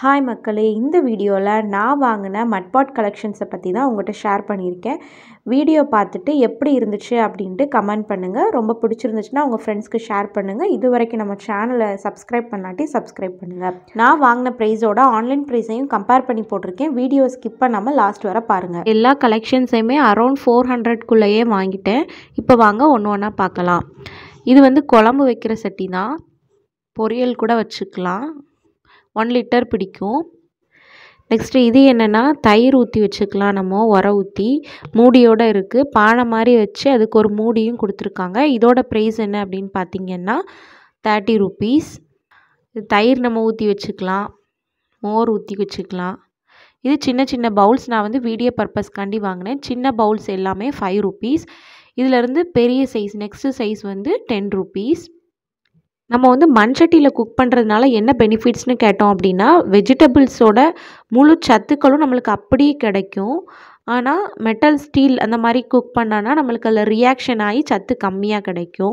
hi மக்களே இந்த வீடியோவில் நான் வாங்கின மட்பாட் கலெக்ஷன்ஸை பற்றி தான் உங்கள்கிட்ட ஷேர் பண்ணியிருக்கேன் வீடியோ பார்த்துட்டு எப்படி இருந்துச்சு அப்படின்ட்டு கமெண்ட் பண்ணுங்கள் ரொம்ப பிடிச்சிருந்துச்சுன்னா உங்கள் ஃப்ரெண்ட்ஸ்க்கு ஷேர் பண்ணுங்கள் இது வரைக்கும் நம்ம சேனலை சப்ஸ்கிரைப் பண்ணாட்டி சப்ஸ்கிரைப் பண்ணுங்கள் நான் வாங்கின ப்ரைஸோட ஆன்லைன் ப்ரைஸையும் கம்பேர் பண்ணி போட்டிருக்கேன் வீடியோ ஸ்கிப் பண்ணாமல் லாஸ்ட் வர பாருங்கள் எல்லா கலெக்ஷன்ஸையுமே அரௌண்ட் ஃபோர் ஹண்ட்ரட்குள்ளேயே வாங்கிட்டேன் இப்போ வாங்க ஒன்று ஒன்றா பார்க்கலாம் இது வந்து குழம்பு வைக்கிற சட்டி தான் பொரியல் கூட வச்சுக்கலாம் ஒன் லிட்டர் பிடிக்கும் நெக்ஸ்ட்டு இது என்னென்னா தயிர் ஊற்றி வச்சுக்கலாம் நம்ம உர ஊற்றி மூடியோடு இருக்குது பானை மாதிரி வச்சு அதுக்கு ஒரு மூடியும் கொடுத்துருக்காங்க இதோட ப்ரைஸ் என்ன அப்படின்னு பார்த்தீங்கன்னா தேர்ட்டி ருபீஸ் தயிர் நம்ம ஊற்றி வச்சுக்கலாம் மோர் ஊற்றி வச்சுக்கலாம் இது சின்ன சின்ன பவுல்ஸ் நான் வந்து வீடியோ பர்பஸ்க்காண்டி வாங்கினேன் சின்ன பவுல்ஸ் எல்லாமே ஃபைவ் ருபீஸ் இதிலேருந்து பெரிய சைஸ் நெக்ஸ்ட்டு சைஸ் வந்து டென் ருபீஸ் நம்ம வந்து மண்சட்டியில் குக் பண்ணுறதுனால என்ன பெனிஃபிட்ஸ்னு கேட்டோம் அப்படின்னா வெஜிடபிள்ஸோட முழு சத்துக்களும் நம்மளுக்கு அப்படியே கிடைக்கும் ஆனால் மெட்டல் ஸ்டீல் அந்த மாதிரி குக் பண்ணான்னா நம்மளுக்கு அதில் ரியாக்ஷன் ஆகி சத்து கம்மியாக கிடைக்கும்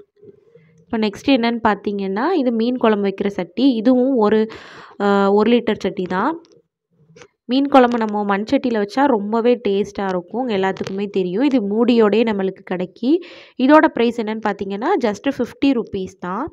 இப்போ நெக்ஸ்ட் என்னன்னு பார்த்தீங்கன்னா இது மீன் குழம்பு வைக்கிற சட்டி இதுவும் ஒரு ஒரு லிட்டர் சட்டி தான் மீன் குழம்பு நம்ம மண் சட்டியில் வச்சா ரொம்பவே டேஸ்ட்டாக இருக்கும் எல்லாத்துக்குமே தெரியும் இது மூடியோடயே நம்மளுக்கு கிடைக்கி இதோட ப்ரைஸ் என்னன்னு பார்த்தீங்கன்னா ஜஸ்ட்டு ஃபிஃப்டி ருபீஸ் தான்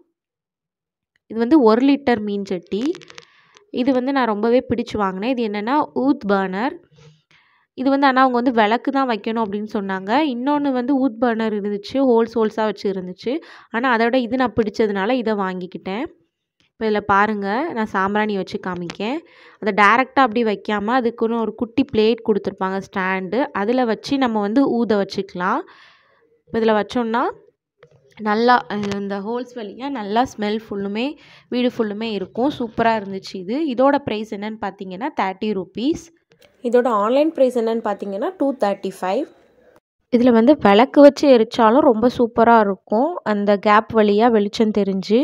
இது வந்து ஒரு லிட்டர் மீன் சட்டி இது வந்து நான் ரொம்பவே பிடிச்சி வாங்கினேன் இது என்னென்னா ஊத் பர்னர் இது வந்து ஆனால் அவங்க வந்து விளக்கு தான் வைக்கணும் அப்படின்னு சொன்னாங்க இன்னொன்று வந்து ஊத் பர்னர் இருந்துச்சு ஹோல்ஸ் ஹோல்ஸாக வச்சு இருந்துச்சு ஆனால் அதோட இது நான் பிடிச்சதுனால இதை வாங்கிக்கிட்டேன் இப்போ இதில் பாருங்கள் நான் சாம்பிராணி வச்சு காமிக்கேன் அதை டேரெக்டாக அப்படி வைக்காமல் அதுக்குன்னு ஒரு குட்டி பிளேட் கொடுத்துருப்பாங்க ஸ்டாண்டு அதில் வச்சு நம்ம வந்து ஊத வச்சுக்கலாம் இப்போ இதில் வச்சோம்னா நல்லா இந்த ஹோல்ஸ் வழியாக நல்லா ஸ்மெல் ஃபுல்லுமே வீடு ஃபுல்லுமே இருக்கும் சூப்பராக இருந்துச்சு இது இதோட ப்ரைஸ் என்னன்னு பார்த்தீங்கன்னா தேர்ட்டி ருபீஸ் இதோட ஆன்லைன் ப்ரைஸ் என்னன்னு பார்த்தீங்கன்னா டூ தேர்ட்டி ஃபைவ் இதில் வந்து விளக்கு வச்சு எரித்தாலும் ரொம்ப சூப்பராக இருக்கும் அந்த கேப் வழியாக வெளிச்சம் தெரிஞ்சு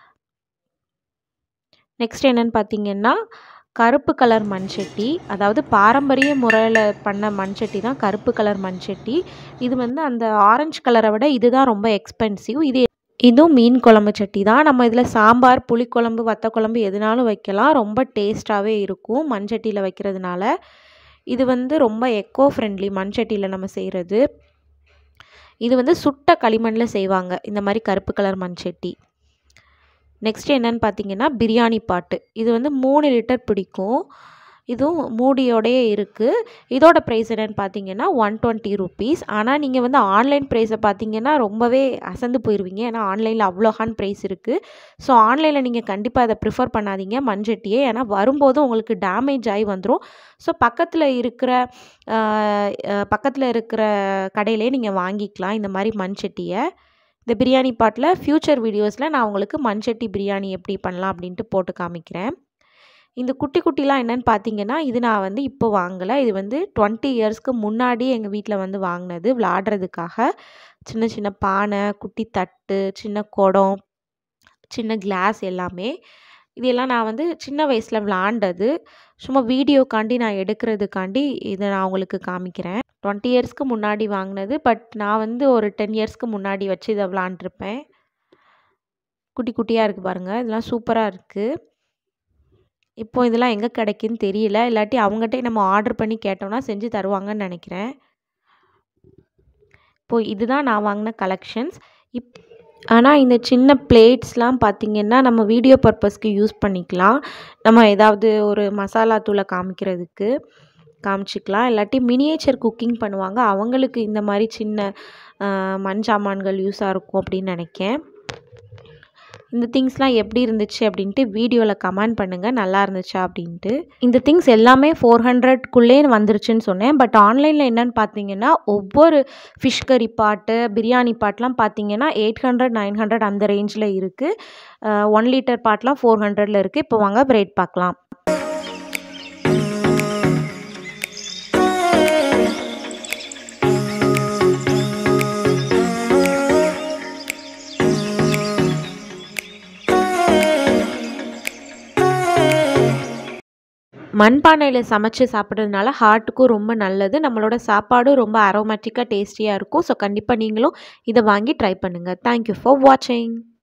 நெக்ஸ்ட் என்னென்னு பார்த்தீங்கன்னா கருப்பு கலர் மண்சட்டி அதாவது பாரம்பரிய முறையில் பண்ண மண்சட்டி தான் கருப்பு கலர் மண்சட்டி இது வந்து அந்த ஆரஞ்சு கலரை விட இதுதான் ரொம்ப எக்ஸ்பென்சிவ் இது இதுவும் மீன் குழம்பு சட்டி தான் நம்ம இதில் சாம்பார் புளிக்குழம்பு வத்த குழம்பு எதுனாலும் வைக்கலாம் ரொம்ப டேஸ்ட்டாகவே இருக்கும் மண் சட்டியில் வைக்கிறதுனால இது வந்து ரொம்ப எக்கோ ஃப்ரெண்ட்லி மண் சட்டியில் நம்ம செய்கிறது இது வந்து சுட்ட களிமண்ணில் செய்வாங்க இந்த மாதிரி கருப்பு கலர் மண் சட்டி நெக்ஸ்ட் என்னன்னு பார்த்தீங்கன்னா பிரியாணி பாட்டு இது வந்து மூணு லிட்டர் பிடிக்கும் இதுவும் மூடியோடையே இருக்குது இதோட ப்ரைஸ் என்னென்னு பார்த்தீங்கன்னா ஒன் டுவெண்ட்டி ருபீஸ் ஆனால் நீங்கள் வந்து ஆன்லைன் ப்ரைஸை பார்த்தீங்கன்னா ரொம்பவே அசந்து போயிடுவீங்க ஏன்னா ஆன்லைனில் அவ்வளோ ஹான் ப்ரைஸ் இருக்குது ஸோ ஆன்லைனில் நீங்கள் கண்டிப்பாக அதை ப்ரிஃபர் பண்ணாதீங்க மண்சட்டியே ஏன்னா வரும்போது உங்களுக்கு டேமேஜ் ஆகி வந்துடும் ஸோ பக்கத்தில் இருக்கிற பக்கத்தில் இருக்கிற கடையிலே நீங்கள் வாங்கிக்கலாம் இந்த மாதிரி மண்சட்டியை இந்த பிரியாணி பாட்டில் ஃப்யூச்சர் வீடியோஸில் நான் உங்களுக்கு மண்சட்டி பிரியாணி எப்படி பண்ணலாம் அப்படின்ட்டு போட்டு காமிக்கிறேன் இந்த குட்டி குட்டிலாம் என்னென்னு பார்த்தீங்கன்னா இது நான் வந்து இப்போ வாங்கலை இது வந்து டுவெண்ட்டி இயர்ஸ்க்கு முன்னாடி எங்கள் வீட்டில் வந்து வாங்கினது விளாடுறதுக்காக சின்ன சின்ன பானை குட்டி தட்டு சின்ன குடம் சின்ன கிளாஸ் எல்லாமே இதெல்லாம் நான் வந்து சின்ன வயசில் விளாண்டது சும்மா வீடியோக்காண்டி நான் எடுக்கிறதுக்காண்டி இதை நான் உங்களுக்கு காமிக்கிறேன் டுவெண்ட்டி இயர்ஸ்க்கு முன்னாடி வாங்கினது பட் நான் வந்து ஒரு டென் இயர்ஸ்க்கு முன்னாடி வச்சு இதை விளாண்டுருப்பேன் குட்டி குட்டியாக இருக்குது பாருங்கள் இதெல்லாம் சூப்பராக இருக்குது இப்போ இதெல்லாம் எங்கே கிடைக்குன்னு தெரியல இல்லாட்டி அவங்ககிட்டே நம்ம ஆர்டர் பண்ணி கேட்டோம்னா செஞ்சு தருவாங்கன்னு நினைக்கிறேன் இப்போது இதுதான் நான் வாங்கின கலெக்ஷன்ஸ் இப் ஆனால் இந்த சின்ன பிளேட்ஸ்லாம் பார்த்திங்கன்னா நம்ம வீடியோ பர்பஸ்க்கு யூஸ் பண்ணிக்கலாம் நம்ம ஏதாவது ஒரு மசாலா தூளை காமிக்கிறதுக்கு காமிச்சிக்கலாம் இல்லாட்டி மினியேச்சர் குக்கிங் பண்ணுவாங்க அவங்களுக்கு இந்த மாதிரி சின்ன மண் சாமான்கள் யூஸாக இருக்கும் அப்படின்னு நினைக்கேன் இந்த திங்ஸ்லாம் எப்படி இருந்துச்சு அப்படின்ட்டு வீடியோவில் கமெண்ட் பண்ணுங்கள் நல்லா இருந்துச்சா அப்படின்ட்டு இந்த திங்ஸ் எல்லாமே ஃபோர் ஹண்ட்ரட்குள்ளே வந்துருச்சுன்னு சொன்னேன் பட் ஆன்லைனில் என்னென்னு பார்த்தீங்கன்னா ஒவ்வொரு ஃபிஷ் கறி பாட்டு பிரியாணி பாட்லாம் பார்த்தீங்கன்னா எயிட் ஹண்ட்ரட் நைன் ஹண்ட்ரட் அந்த ரேஞ்சில் இருக்குது ஒன் லிட்டர் பாட்லாம் ஃபோர் ஹண்ட்ரடில் இருக்குது இப்போ வாங்க ரேட் பார்க்கலாம் மண்பானையில் சமைச்சு சாப்பிட்றதுனால ஹார்ட்டுக்கும் ரொம்ப நல்லது நம்மளோட சாப்பாடும் ரொம்ப அரோமேட்டிக்காக டேஸ்டியாக இருக்கும் ஸோ கண்டிப்பாக நீங்களும் இதை வாங்கி ட்ரை பண்ணுங்கள் தேங்க்யூ ஃபார் வாட்சிங்